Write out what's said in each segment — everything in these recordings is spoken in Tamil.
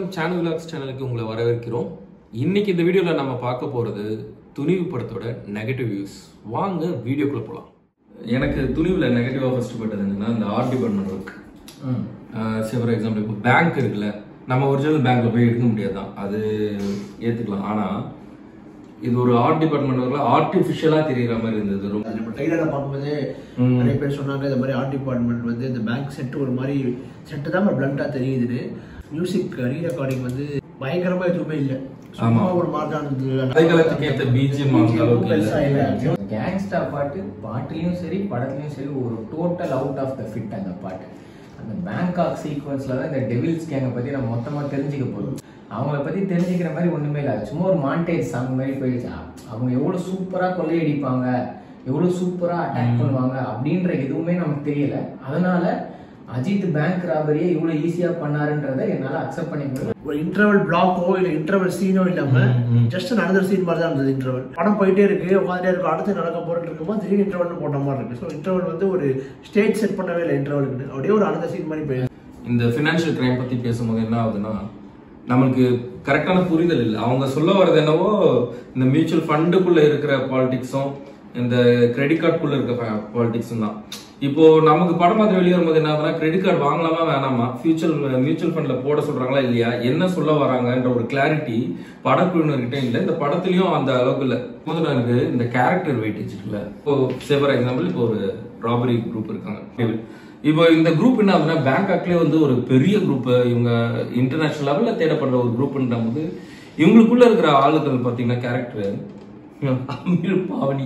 சேனல் விலாக்ஸ் சேனலுக்கு உங்களை வரவேற்கிறோம் இன்னைக்கு இந்த வீடியோவில் நம்ம பார்க்க போகிறது துணிவு படத்தோட நெகட்டிவ் வியூஸ் வாங்க வீடியோக்குள்ள போகலாம் எனக்கு துணிவில் நெகட்டிவாக ஃபர்ஸ்ட் பட்டது என்னன்னா இந்த art department work for example இப்போ பேங்க் இருக்குல்ல நம்ம ஒரிஜினல் பேங்க்ல போய் எடுக்க முடியாது தான் அது ஏற்றுக்கலாம் ஆனால் இது ஒரு ஆர்ட் டிபார்ட்மெண்ட் ஒர்க்கில் ஆர்டிஃபிஷியலாக தெரியுற மாதிரி இருந்தது ரொம்ப அது நம்ம ட்ரெய்லரை பார்க்கும்போதே நிறைய பேர் சொன்னாங்க இந்த மாதிரி ஆர்ட் டிபார்ட்மெண்ட் வந்து இந்த பேங்க் செட் ஒரு மாதிரி செட்டு தான் பிளண்டா தெரியுதுன்னு மியூசிக் ரீ ரெக்கார்டிங் வந்து பயங்கரமா எதுவுமே இல்லை சும்மா ஒரு மாதிரி தான் இருந்தது கதைகளத்துக்கு ஏற்ற பிஜிஎம் அந்த அளவுக்கு பெருசா இல்லை இல்லை கேங்ஸ்டா பாட்டு பாட்டுலயும் சரி படத்துலயும் சரி ஒரு total out of the fit அந்த பாட்டு அந்த பேங்காக் சீக்வன்ஸ்ல தான் இந்த டெவில்ஸ் கேங்கை பத்தி நம்ம மொத்தமா தெரிஞ்சுக்க போறோம் அவங்கள பத்தி தெரிஞ்சுக்கிற மாதிரி ஒண்ணுமே இல்லை அது சும்மா ஒரு மாண்டேஜ் சாங் மாதிரி போயிடுச்சு அ- அவங்க எவ்வளவு சூப்பரா கொள்ளையடிப்பாங்க எவ்வளவு சூப்பரா அட்டாக் பண்ணுவாங்க அப்படின்ற எதுவுமே நமக்கு தெரியல அதனால அஜித் பேங்க் ராபரியை இவ்வளவு ஈஸியா பண்ணாருன்றதை என்னால அக்செப்ட் பண்ணிக்க முடியல ஒரு இன்டர்வல் பிளாக்கோ இல்ல இன்டர்வல் சீனோ இல்லாம ஜஸ்ட் நடந்த சீன் மாதிரி தான் இருந்தது இன்டர்வல் படம் போயிட்டே இருக்கு உட்காந்துட்டே இருக்கு அடுத்து நடக்க போறது இருக்கும்போது திடீர்னு இன்டர்வல் போட்ட மாதிரி இருக்கு ஸோ இன்டர்வல் வந்து ஒரு ஸ்டேட் செட் பண்ணவே இல்லை இன்டர்வலுக்கு அப்படியே ஒரு அனந்த சீன் மாதிரி போயிடுது இந்த ஃபினான்ஷியல் கிரைம் பத்தி பேசும்போது என்ன ஆகுதுன்னா நம்மளுக்கு கரெக்டான புரிதல் இல்லை அவங்க சொல்ல வர்றது என்னவோ இந்த மியூச்சுவல் ஃபண்டுக்குள்ள இருக்கிற பாலிடிக்ஸும் இந்த கிரெடிட் கார்டுக்குள்ள இருக்க பாலிடிக்ஸும் தான் இப்போ நமக்கு படம் மாதிரி வெளியே வரும்போது என்ன ஆகுதுன்னா கிரெடிட் கார்டு வாங்கலாமா வேணாமா ஃபியூச்சர் மியூச்சுவல் ஃபண்ட்ல போட சொல்றாங்களா இல்லையா என்ன சொல்ல வராங்கன்ற ஒரு கிளாரிட்டி படக்குழுவினர்கிட்ட இல்லை இந்த படத்துலயும் அந்த அளவுக்கு இல்லை முதல்ல எனக்கு இந்த கேரக்டர் வெயிட்டேஜ் இருக்குல்ல இப்போ ஃபார் எக்ஸாம்பிள் இப்போ ஒரு ராபரி குரூப் இருக்காங்க இப்போ இந்த குரூப் என்ன ஆகுதுன்னா பேங்காக்லேயே வந்து ஒரு பெரிய குரூப் இவங்க இன்டர்நேஷனல் லெவல்ல தேடப்படுற ஒரு குரூப்ன்ற போது இவங்களுக்குள்ள இருக்கிற ஆளுகள் பார்த்தீங்கன்னா கேரக்டர் அமீர் பாவனி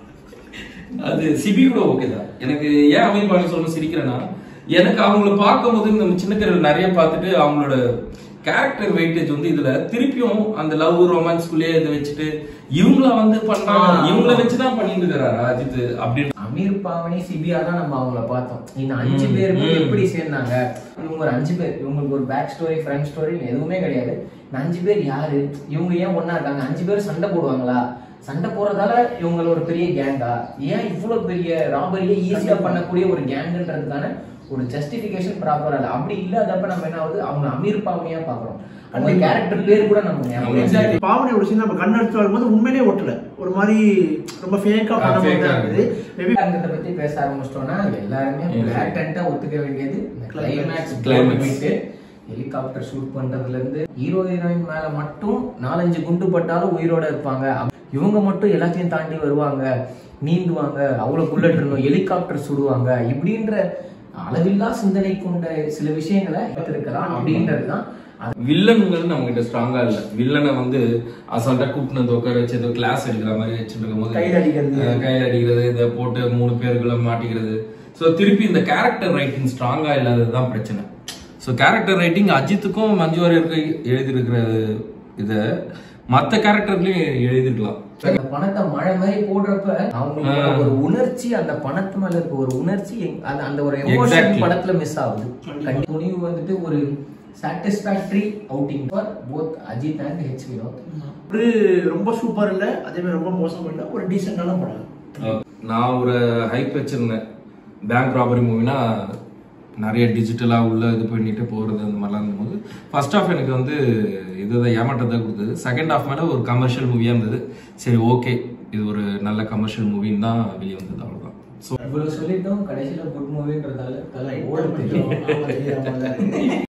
அது சிபி கூட ஓகே தான் எனக்கு ஏன் அமீர் பாவனி சொல்லணும் சிரிக்கிறேன்னா எனக்கு அவங்கள பார்க்கும்போது இந்த சின்ன திரையில் நிறைய பார்த்துட்டு அவங்களோட கேரக்டர் வெயிட்டேஜ் வந்து இதுல திருப்பியும் அந்த லவ் ரொமான்ஸ்குள்ளேயே இதை வச்சுட்டு இவங்கள வந்து பண்றாங்க இவங்கள வச்சுதான் பண்ணிட்டு இருக்கிறாரா அஜித் அப்படின்னு அமீர் பாவனி சிபியா தான் நம்ம அவங்கள பார்த்தோம் இந்த அஞ்சு பேருமே எப்படி சேர்ந்தாங்க இவங்க ஒரு அஞ்சு பேர் இவங்களுக்கு ஒரு பேக் ஸ்டோரி ஃப்ரண்ட் ஸ்டோரி எதுவுமே கிடையாது இந்த அஞ்சு பேர் யாரு இவங்க ஏன் ஒண்ணா இருக்காங்க அஞ்சு பேர் சண்டை போடுவாங்களா சண்டை போறதால இவங்கள ஒரு பெரிய கேங்கா ஏன் இவ்வளவு பெரிய ராபரியை ஈஸியா பண்ணக்கூடிய ஒரு கேங்குன்றதுக்கான ஒரு ஜஸ்டிபிகேஷன் ப்ராப்பரா இல்லை அப்படி இல்லாதப்ப நம்ம என்ன ஆகுது அவங்க அமீர் பாவனியா பாக்குறோம் அந்த கேரக்டர் பேர் கூட நம்ம ஞாபகம் இல்லை. எக்ஸாக்ட்லி பாவனை ஒரு சீன் நம்ம கண்ணெடுத்து வரும்போது உண்மையிலேயே ஒட்டல ஒரு மாதிரி ரொம்ப ஃபேக்கா ஆ, பண்ண மாதிரி fake ஆ தான் இருக்குது மேபி அங்கத்தை பத்தி பேச ஆரம்பிச்சிட்டோம்னா எல்லாருமே பிளாட்டண்டா ஒத்துக்க வேண்டியது கிளைமேக்ஸ் Climax. விட்டு ஹெலிகாப்டர் ஷூட் பண்றதுல இருந்து ஹீரோ ஹீரோயின் மேல மட்டும் நாலஞ்சு குண்டு பட்டாலும் உயிரோட இருப்பாங்க இவங்க மட்டும் எல்லாத்தையும் தாண்டி வருவாங்க நீந்துவாங்க அவ்வளவு புல்லட் இருந்தோம் ஹெலிகாப்டர் சுடுவாங்க இப்படின்ற அளவில்லா சிந்தனை கொண்ட சில விஷயங்களை எடுத்திருக்கலாம் அப்படின்றதுதான் வில்லனுங்கிறது நம்ம கிட்ட ஸ்ட்ராங்கா இல்ல வில்லனை வந்து அசால்ட்டா கூப்பிட்டு வந்து உட்கார வச்சு ஏதோ கிளாஸ் எடுக்கிற மாதிரி வச்சுட்டு இருக்கும்போது கையில அடிக்கிறது. அஹ் கையில அடிக்கிறது இதை போட்டு மூணு பேர்களை மாட்டிக்கிறது ஸோ திருப்பி இந்த கேரக்டர் ரைட்டிங் ஸ்ட்ராங்கா இல்லாதது தான் பிரச்சனை ஸோ கேரக்டர் ரைட்டிங் அஜித்துக்கும் மஞ்சு வாரியருக்கு எழுதியிருக்கிற இதை மற்ற கேரக்டர்லயும் எழுதிருக்கலாம் அந்த பணத்தை மழை மாதிரி போடுறப்ப அவங்களுக்கு ஒரு உணர்ச்சி அந்த பணத்து மேல இருக்க ஒரு உணர்ச்சி எங்க- அந்த அந்த ஒரு எமோஷன் Exactly. படத்துல மிஸ் ஆகுது கண்டி- துணிவு வந்துட்டு ஒரு satisfactory outing for both Ajith and H Vinoth ஒரு ரொம்ப சூப்பர் இல்ல அதே மாதிரி ரொம்ப மோசம் இல்ல ஒரு டீசென்டான படம் நான் ஒரு ஹைப் வச்சிருந்தேன் பேங்க் ராபரி மூவினா நிறைய டிஜிட்டலாக உள்ள இது பண்ணிட்டு போகிறது அந்த மாதிரிலாம் இருந்தபோது ஃபர்ஸ்ட் ஆஃப் எனக்கு வந்து இதுதான் ஏமாற்றத்தை கொடுத்தது செகண்ட் ஆஃப் மேலே ஒரு கமர்ஷியல் மூவியாக இருந்தது சரி ஓகே இது ஒரு நல்ல கமர்ஷியல் மூவின்னு தான் வெளியே வந்தது அவ்வளோதான் ஸோ இவ்வளவு சொல்லிட்டோம் கடைசியில குட் மூவின்றதால தலை ஓட ஓட தெரியும் தெரியும்